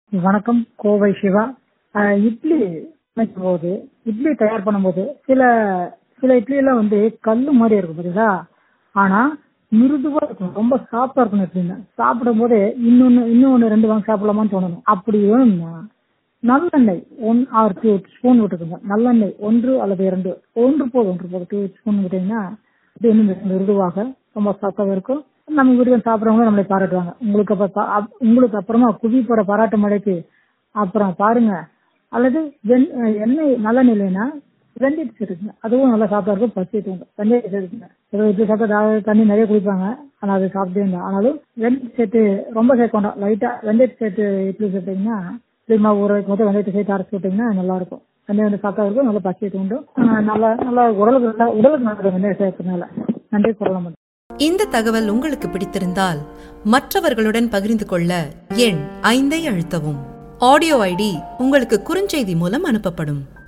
வணக்கம் கோவை சிவா அஹ் இட்லி சமைக்கும் போது இட்லி தயார் பண்ணும்போது சில சில இட்லி எல்லாம் வந்து கல்லு மாதிரி இருக்கும் புரியுதா ஆனா மிருதுவா இருக்கும் ரொம்ப சாஃப்டா இருக்கும் எப்படின்னா சாப்பிடும் போது இன்னொன்னு இன்னொன்னு ரெண்டு வாங்க சாப்பிடலாமான்னு தோணணும் அப்படி வேணும்னா நல்லெண்ணெய் ஒன் ஆர் டூ ஸ்பூன் விட்டுக்கோங்க நல்லெண்ணெய் ஒன்று அல்லது இரண்டு ஒன்று போதும் ஒன்று போதும் டூ ஸ்பூன் விட்டீங்கன்னா இது இன்னும் மிருதுவாக ரொம்ப சாஃப்டாக இருக்கும் நம்ம வீட்டுக்கு சாப்பிட்றவங்க நம்மளை பாராட்டுவாங்க உங்களுக்கு அப்ப பா- அப்- உங்களுக்கு அப்புறமா குவி போற பாராட்டு மழைக்கு அப்புறம் பாருங்க அல்லது வெண்- எண்ணெய் நல்லெண்ணெய் இல்லைன்னா வெந்தயத்து இருக்குங்க அதுவும் நல்லா சாப்பிட்டா இருக்கும் பசி தூங்க வெந்தயத்து இருக்குங்க ஏதோ இட்லி சாப்பிட்டா தா- தண்ணி நிறைய குடிப்பாங்க ஆனா அது சாப்பிட்டே இருந்தா ஆனாலும் வெந்தயம் சேர்த்து ரொம்ப சேர்க்க வேண்டாம் லைட்டா வெந்தயத்தை சேர்த்து இட்லி சாப்பிட்டீங்கன்னா இட்லி மாவு ஊற வைக்கும் போது வெந்தயத்தை சேர்த்து அரைச்சு விட்டீங்கன்னா நல்லா இருக்கும் வெந்தயம் வந்து சாப்பிட்டா இருக்கும் நல்லா பசி தூண்டும் ஆஹ் நல்லா நல்லா உடலுக்கு நல்லா உடலுக்கு நல்லது வெந்தயம் சேர்க்கறதுனால நன்றி சொல்லலாம் இந்த தகவல் உங்களுக்கு பிடித்திருந்தால் மற்றவர்களுடன் பகிர்ந்து கொள்ள எண் ஐந்தை அழுத்தவும் ஆடியோ ஐடி உங்களுக்கு குறுஞ்செய்தி மூலம் அனுப்பப்படும்